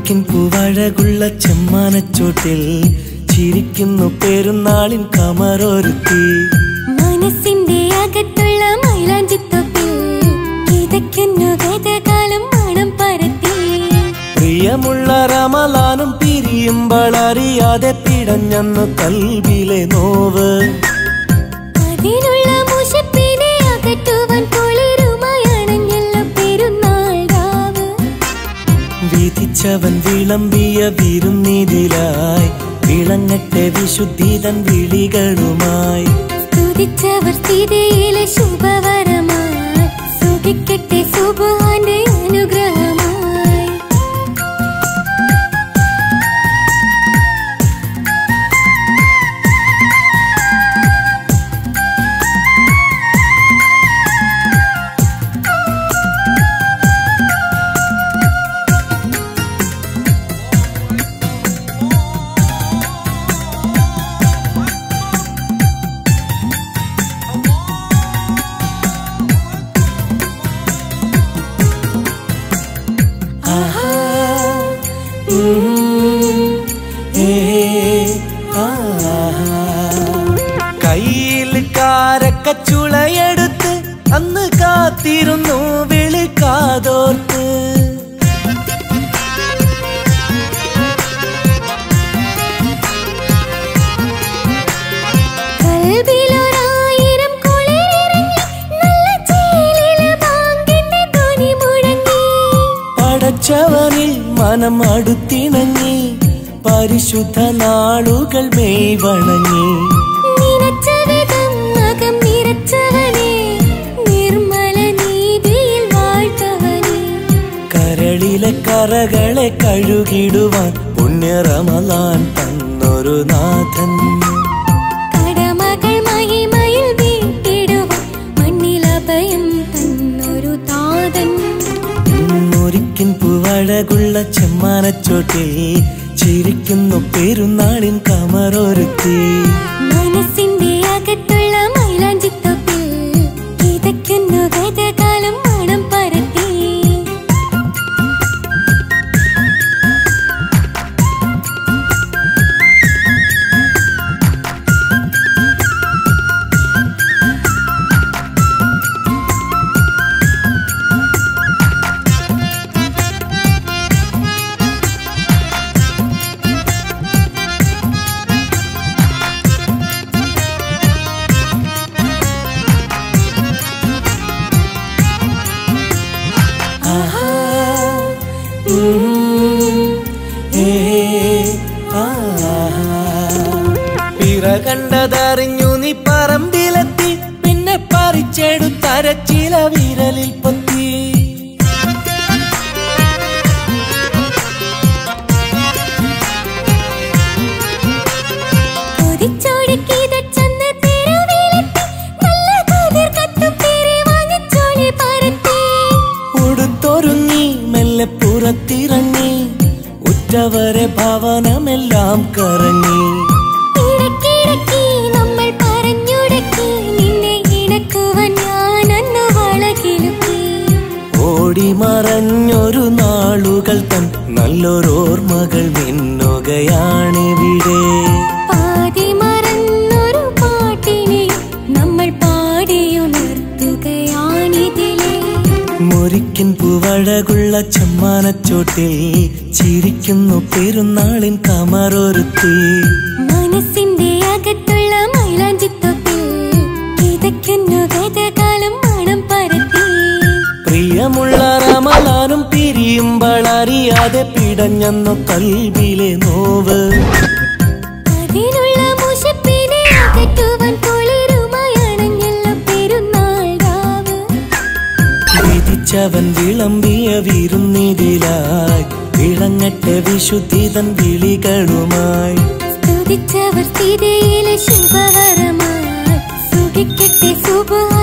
മുറിക്കിൻ പൂവഴകുള്ള ചെമ്മാനച്ചോട്ടിൽ ചിരിക്കുന്നു പെരുന്നാളിൻ കമറൊരുത്തി മനസ്സിന്റെ അകത്തുള്ള മൈലാഞ്ചിത്തൊപ്പിൽ കിതയ്ക്കുന്നു ഗതകാലം മണം പരത്തി പ്രിയമുള്ള റമലാനും പിരിയുമ്പോൾ അറിയാതെ പിടഞ്ഞെന്നു കൽവിലെ നോവ് അതിനുള്ള മുഷപ്പിനെ അകറ്റുവാൻ കുളിരുമയണഞ്ഞല്ല പെരുന്നാൾ രാവ് വിധിച്ചവൻ വിളമ്പിയ വിരുന്നിതിലായി വിളങ്ങട്ടെ വിശുദ്ധിതൻ വിളികളുമായി സ്തുതിച്ചവർ സ്ഥിതിയിലെ ശുഭവരമായി സുഖിക്കട്ടെ സുബാന്റെ അനുഗ്രഹമായി ആഹാ, ഉം, ഏ, ആഹാ. കയ്യിൽ കാരക്കച്ചുളയെടുത്ത് അന്ന് കാത്തിരുന്നു വിളിക്കാതോർത്ത് കൽബിലൊരായിരം കുളിരിറങ്ങി നല്ല ചേലിലെ ബാങ്കിന്റെ ധ്വനി മുഴങ്ങി പടച്ചവനിൽ മനം അടുത്തിണങ്ങി പരിശുദ്ധ നാളുകൾ മെയ് വണങ്ങി നിനച്ച വിധം അകം നിറച്ചവനെ നിർമ്മല നീതിയിൽ വാഴ്ത്തവനെ കരളിലെ കറകളെ കഴുകിടുവാൻ പുണ്യറമലാൻ തന്നൊരു നാഥൻ കടമകൾ മഹിമയിൽ വീട്ടിടുവാൻ മണ്ണിലഭയം തന്നൊരു താതൻ മുരിക്കിൻ പൂവഴകുള്ള ചെമ്മാനച്ചോട്ടിൽ ചിരിക്കുന്നു പെരുന്നാളിൻ കമറൊരുത്തി മനസ്സിന്റെ അകത്തുള്ള മൈലാഞ്ചിത്തൊപ്പിൽ കിതയ്ക്കുന്നു ഗതകാലം മണം പരത്തി ആഹാ, ഉം, ഏ, ആഹാ. പിറ കണ്ടതറിഞ്ഞു നീ പറമ്പിലെത്തി പിന്നെ പറിച്ചെടുത്തരച്ചില വിരലിൽ പൊത്തി കൊതിച്ചോടി കിതച്ചെന്ന് തെരുവിലെത്തി നല്ല കതിർ കത്തും പേരെ വാങ്ങിച്ചോളി പരത്തി ഉടുത്തൊരുങ്ങി മെല്ലെ പുറത്തിറങ്ങി ഉറ്റവരെ ഭവനമെല്ലാം കറങ്ങി ഇടയ്ക്കിടയ്ക്ക് നമ്മൾ പറഞ്ഞുടക്കി നിന്നെ ഇണക്കുവാൻ ഞാൻ അന്ന് വളകിലുക്കി ഓടി മറഞ്ഞൊരു നാളുകൾ തൻ നല്ലൊരോർമ്മകൾ മിന്നുകയാണിവിടെ പാതി മറന്നൊരു പാട്ടിനെ നമ്മൾ പാടിയുണർത്തുകയാണിതിലെ മുരിക്കിൻ പൂവഴകുള്ള ചെമ്മാനച്ചോട്ടിൽ ചിരിക്കുന്നു പെരുന്നാളിൻ കമറൊരുത്തി മനസ്സിന്റെ അകത്തുള്ള മൈലാഞ്ചിത്തൊപ്പിൽ കിതയ്ക്കുന്നു ഗതകാലം മണം പരത്തി പ്രിയമുള്ള റമലാനും പിരിയുമ്പോൾ അറിയാതെ പിടഞ്ഞെന്നു കൽവിലെ നോവ് അതിനുള്ള മുഷപ്പിനെ അകറ്റുവാൻ കുളിരുമയണഞ്ഞല്ല പെരുന്നാൾ രാവ് വിധിച്ചവൻ വിളമ്പിയ വിരുന്നിതിലായി വിളങ്ങട്ടെ വിശുദ്ധിതൻ വിളികളുമായി സ്തുതിച്ചവർ സ്ഥിതിയിലെ ശുഭവരമായി സുഖിക്കട്ടെ സുബ